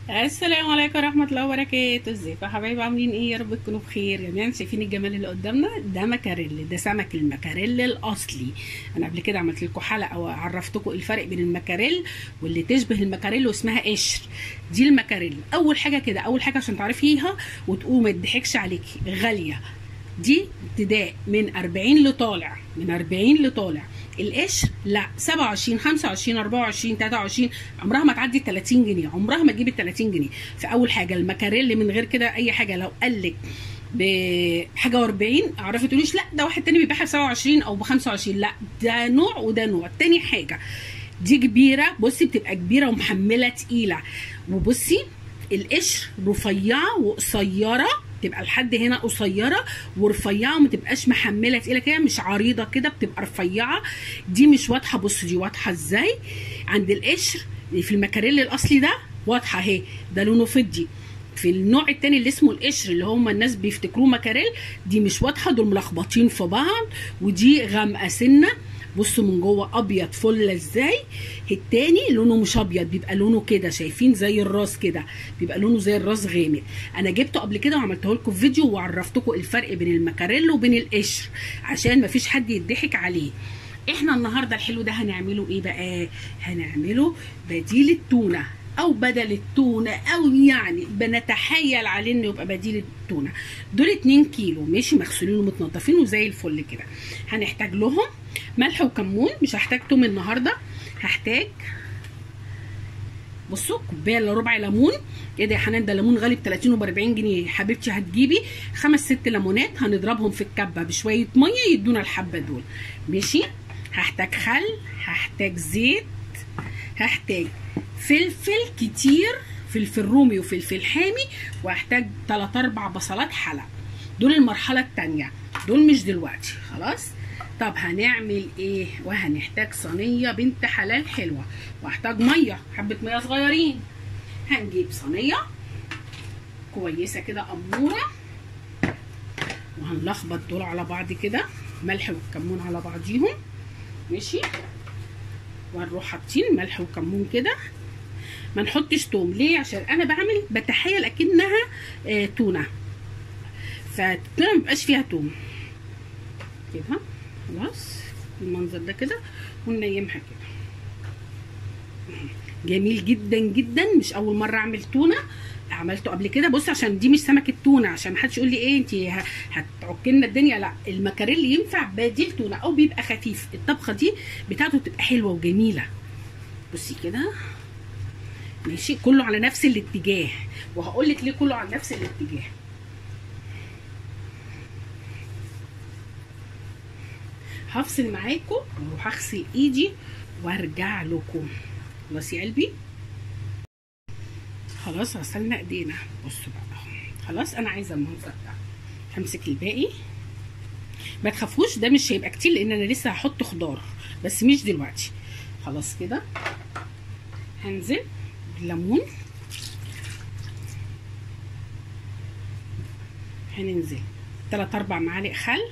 السلام عليكم ورحمة الله وبركاته ازيكم يا حبايبي عاملين ايه يا رب تكونوا بخير يا جماعة شايفين الجمال اللي قدامنا ده مكاريل ده سمك المكاريل الاصلي انا قبل كده عملت لكم حلقة وعرفتكم الفرق بين المكاريل واللي تشبه المكاريل واسمها قشر دي المكاريل اول حاجة كده اول حاجة عشان تعرفيها وتقوم ما تضحكش عليكي غالية دي ابتداء من 40 لطالع من 40 لطالع القشر لا 27 25 24 23 عمرها ما تعدي 30 جنيه عمرها ما تجيب ال 30 جنيه فاول حاجه المكاريل من غير كده اي حاجه لو قال لك بحاجه و40 اعرفي تقوليش لا ده واحد تاني بيبيعها ب 27 او ب 25 لا ده نوع وده نوع تاني حاجه دي كبيره بصي بتبقى كبيره ومحمله تقيله وبصي القشر رفيعه وقصيره تبقى لحد هنا قصيره ورفيعه وما تبقاش محمله تقيله كده مش عريضه كده بتبقى رفيعه دي مش واضحه بص دي واضحه ازاي عند القشر في المكاريل الاصلي ده واضحه اهي ده لونه فضي في النوع التاني اللي اسمه القشر اللي هم الناس بيفتكروه مكاريل دي مش واضحه دول ملخبطين في بعض ودي غامقه سنه بصوا من جوه ابيض فله ازاي التاني لونه مش ابيض بيبقى لونه كده شايفين زي الراس كده بيبقى لونه زي الراس غامق انا جبته قبل كده وعملته لكم في فيديو وعرفتكم الفرق بين المكاريل وبين القشر عشان مفيش حد يضحك عليه احنا النهارده الحلو ده هنعمله ايه بقى هنعمله بديل التونه او بدل التونه او يعني بنتحايل عليه انه يبقى بديل التونه دول 2 كيلو ماشي مغسولين ومتنضفين وزي الفل كده هنحتاج لهم ملح وكمون مش هحتاج توم النهارده هحتاج بصوا كوبايه الا ربع ليمون ايه ده يا حنان ده ليمون غالي ب 30 وب 40 جنيه حبيبتي هتجيبي خمس ست ليمونات هنضربهم في الكبه بشويه ميه يدونا الحبه دول ماشي هحتاج خل هحتاج زيت هحتاج فلفل كتير فلفل رومي وفلفل حامي وهحتاج 3 4 بصلات حلق دول المرحله الثانيه دول مش دلوقتي خلاص طب هنعمل ايه وهنحتاج صينيه بنت حلال حلوه واحتاج ميه حبه ميه صغيرين هنجيب صينيه كويسه كده اموره وهنلخبط دول على بعض كده ملح والكمون على بعضيهم ماشي وهنروح حاطين ملح وكمون كده ما نحطش توم ليه عشان انا بعمل بتحيل اكنها آه تونه فالتونه ما بيبقاش فيها توم كده خلاص المنظر ده كده وننيمها كده جميل جدا جدا مش اول مره اعمل تونه عملته قبل كده بص عشان دي مش سمكه تونه عشان محدش يقول لي ايه انت هتعكي لنا الدنيا لا المكاريل ينفع بديل تونه او بيبقى خفيف الطبخه دي بتاعته بتبقى حلوه وجميله بصي كده ماشي كله على نفس الاتجاه وهقول لك ليه كله على نفس الاتجاه هفصل معاكم واروح اغسل ايدي وارجع لكم خلاص يا قلبي خلاص غسلنا ايدينا بصوا بقى خلاص انا عايزه المنظر ده همسك الباقي ما تخافوش ده مش هيبقى كتير لان انا لسه هحط خضار بس مش دلوقتي خلاص كده هنزل بالليمون هننزل 3 4 معالق خل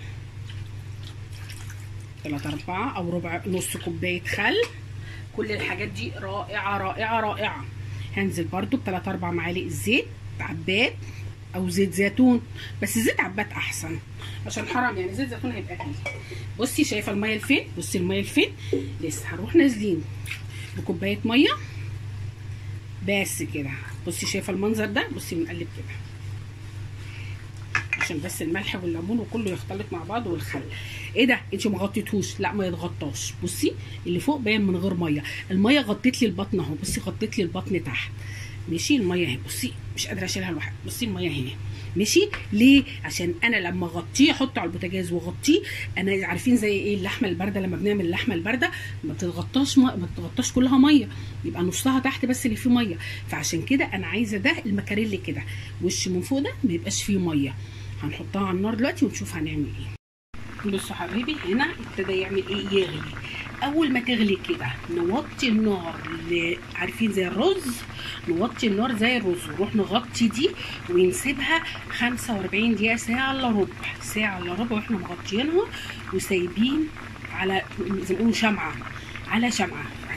3 4 او ربع نص كوبايه خل كل الحاجات دي رائعه رائعه رائعه هنزل برده بثلاث اربع معالق زيت عباد او زيت زيتون بس زيت عباد احسن عشان حرام يعني زيت زيتون هيبقى غالي بصي شايفه الميه لفين بصي الميه لفين لسه هنروح نازلين بكوبايه ميه بس كده بصي شايفه المنظر ده بصي بنقلب كده عشان بس الملح والليمون وكله يختلط مع بعض والخل ايه ده انت ما غطيتهوش لا ما يتغطاش بصي اللي فوق باين من غير ميه الميه غطيت لي البطن اهو بصي غطيت لي البطن تحت ماشي الميه اهي بصي مش قادره اشيلها لوحدها بصي الميه هنا ماشي ليه عشان انا لما اغطيه احطه على البوتاجاز واغطيه انا عارفين زي ايه اللحمه البارده لما بنعمل اللحمه البارده ما بتتغطاش ما بتتغطاش كلها ميه يبقى نصها تحت بس اللي فيه ميه فعشان كده انا عايزه ده المكاريلي كده وش من فوق ده ما يبقاش فيه ميه هنحطها على النار دلوقتي ونشوف هنعمل ايه بصوا حبيبي هنا ابتدى يعمل ايه يغلي اول ما تغلي كده نوطي النار عارفين زي الرز نوطي النار زي الرز ونروح نغطي دي ونسيبها 45 دقيقه ساعه الا ربع ساعه الا ربع واحنا مغطيينها وسايبين على زي ما بيقولوا شمعه على شمعه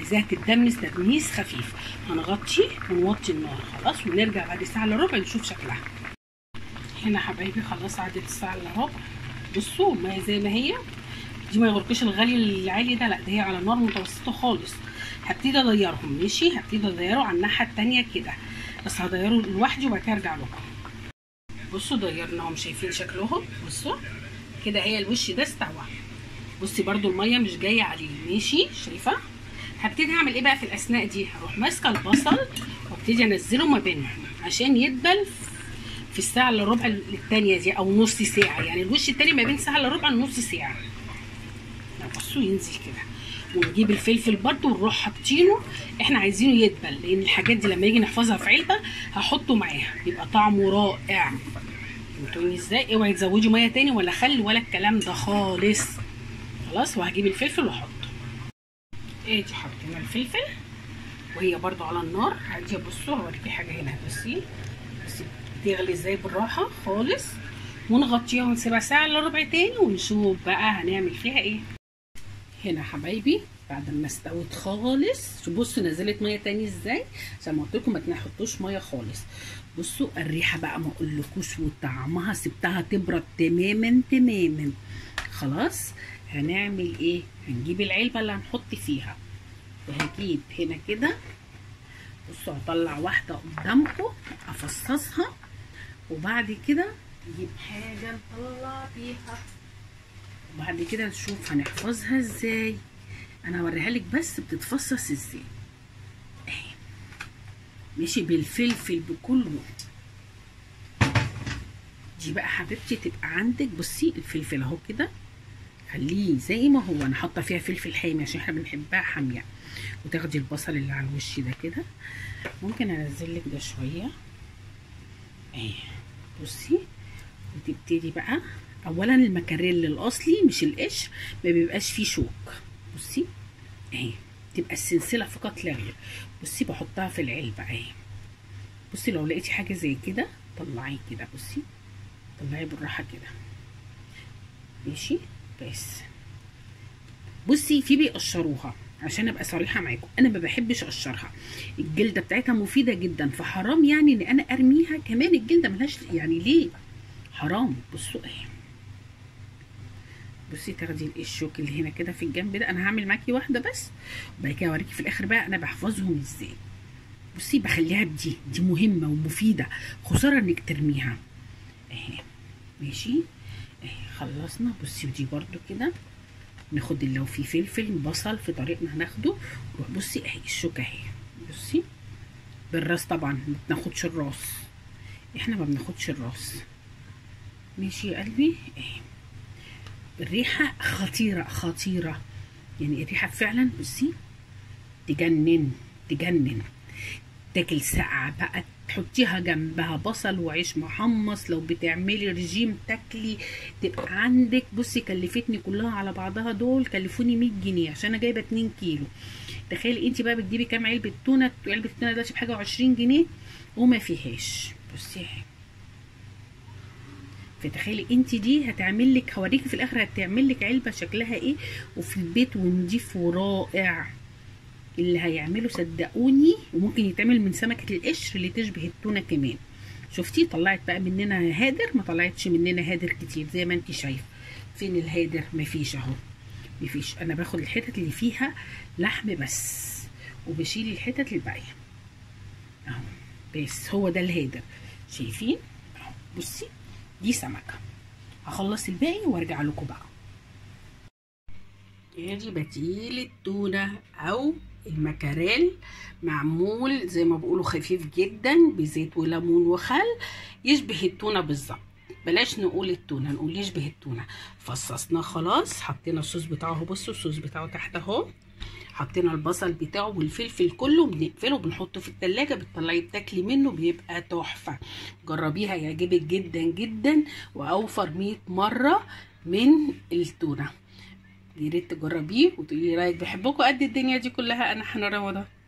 عايزاها تتدمس تدميس خفيف هنغطي ونوطي النار خلاص ونرجع بعد ساعه الا ربع نشوف شكلها هنا حبايبي خلاص عدت الساعه الا ربع بصوا ما هي زي ما هي دي ما يغرقش الغلي العالي ده لا ده هي على نار متوسطه خالص هبتدي اضيرهم ماشي هبتدي اضيره على الناحيه التانية كده بس هضيره لوحدي وبعد كده ارجع لكم بصوا ضيرناهم شايفين شكلهم بصوا كده هي الوش ده استوى بصي برده الميه مش جايه عليه ماشي شايفه هبتدي اعمل ايه بقى في الاثناء دي هروح ماسكه البصل وابتدي انزله ما بينهم عشان يدبل في الساعه الا ربع الثانيه دي او نص ساعه يعني الوش التاني ما بين ساعه الا ربع لنص ساعه بصوا ينزل كده ونجيب الفلفل برده ونروح حاطينه احنا عايزينه يدبل لان الحاجات دي لما يجي نحفظها في علبه هحطه معاها يبقى طعمه رائع فهمتوني ازاي اوعي تزودي ميه تاني ولا خل ولا الكلام ده خالص خلاص وهجيب الفلفل واحطه ادي حطينا الفلفل وهي برده على النار هدي بصوا هوريكي حاجه هنا بصي بصي تغلي ازاي بالراحه خالص ونغطيها ونسيبها ساعه الا ربع تاني ونشوف بقى هنعمل فيها ايه هنا حبايبي بعد ما استوت خالص بصوا نزلت ميه تاني ازاي عشان ما قلت لكم ما تحطوش ميه خالص بصوا الريحه بقى ما اقولكوش وطعمها سبتها تبرد تماما تماما خلاص هنعمل ايه هنجيب العلبه اللي هنحط فيها وهجيب هنا كده بصوا هطلع واحده قدامكم افصصها وبعد كده نجيب حاجه نطلع بيها وبعد كده نشوف هنحفظها ازاي انا هوريها لك بس بتتفصص ازاي اهي ماشي بالفلفل بكله دي بقى حبيبتي تبقى عندك بصي الفلفل اهو كده خليه زي ما هو انا حاطه فيها فلفل حامي عشان احنا بنحبها حاميه وتاخدي البصل اللي على الوش ده كده ممكن انزل لك ده شويه اهي بصي وتبتدي بقى اولا المكاريل الاصلي مش القشر ما بيبقاش فيه شوك بصي اهي تبقى السلسله فقط لا غير بصي بحطها في العلبه اهي بصي لو لقيتي حاجه زي كده طلعيه كده بصي طلعيه بالراحه كده ماشي بس بصي في بيقشروها عشان ابقى صريحه معاكم انا ما بحبش اقشرها الجلده بتاعتها مفيده جدا فحرام يعني ان انا ارميها كمان الجلده ملهاش يعني ليه حرام بصوا اهي بصي تاخدي الشوك اللي هنا كده في الجنب ده انا هعمل معاكي واحده بس وبعد كده اوريكي في الاخر بقى انا بحفظهم ازاي بصي بخليها بدي دي مهمه ومفيده خساره انك ترميها اهي ماشي اهي خلصنا بصي ودي برده كده ناخد لو في فلفل بصل في طريقنا هناخده روح بصي اهي الشوكه اهي بصي بالراس طبعا ما بناخدش الراس احنا ما بناخدش الراس ماشي يا قلبي اهي الريحه خطيره خطيره يعني الريحه فعلا بصي تجنن تجنن تاكل ساقعه بقى تحطيها جنبها بصل وعيش محمص لو بتعملي رجيم تاكلي تبقى عندك بصي كلفتني كلها على بعضها دول كلفوني 100 جنيه عشان انا جايبه 2 كيلو تخيلي انت بقى بتجيبي كام علبه تونه علبه التونه دلوقتي بحاجه و20 جنيه وما فيهاش بصي اهي فتخيلي انت دي هتعمل لك هوريكي في الاخر هتعمل لك علبه شكلها ايه وفي البيت ونضيف ورائع اللي هيعمله صدقوني وممكن يتعمل من سمكه القشر اللي تشبه التونه كمان شفتي طلعت بقى مننا هادر ما طلعتش مننا هادر كتير زي ما انت شايفه فين الهادر مفيش اهو مفيش انا باخد الحتت اللي فيها لحم بس وبشيل الحتت الباقيه اهو بس هو ده الهادر شايفين اهو بصي دي سمكه هخلص الباقي وارجع لكم بقى ادي بتيل التونه او المكاريل معمول زي ما بيقولوا خفيف جدا بزيت وليمون وخل يشبه التونه بالظبط بلاش نقول التونه نقول يشبه التونه فصصناه خلاص حطينا الصوص بتاعه بصوا الصوص بتاعه تحت اهو حطينا البصل بتاعه والفلفل كله بنقفله بنحطه في التلاجة بتطلعي بتاكلي منه بيبقى تحفة جربيها يعجبك جدا جدا واوفر 100 مرة من التونة يا ريت تجربيه وتقولي رايك بحبكم قد الدنيا دي كلها انا حنان رمضان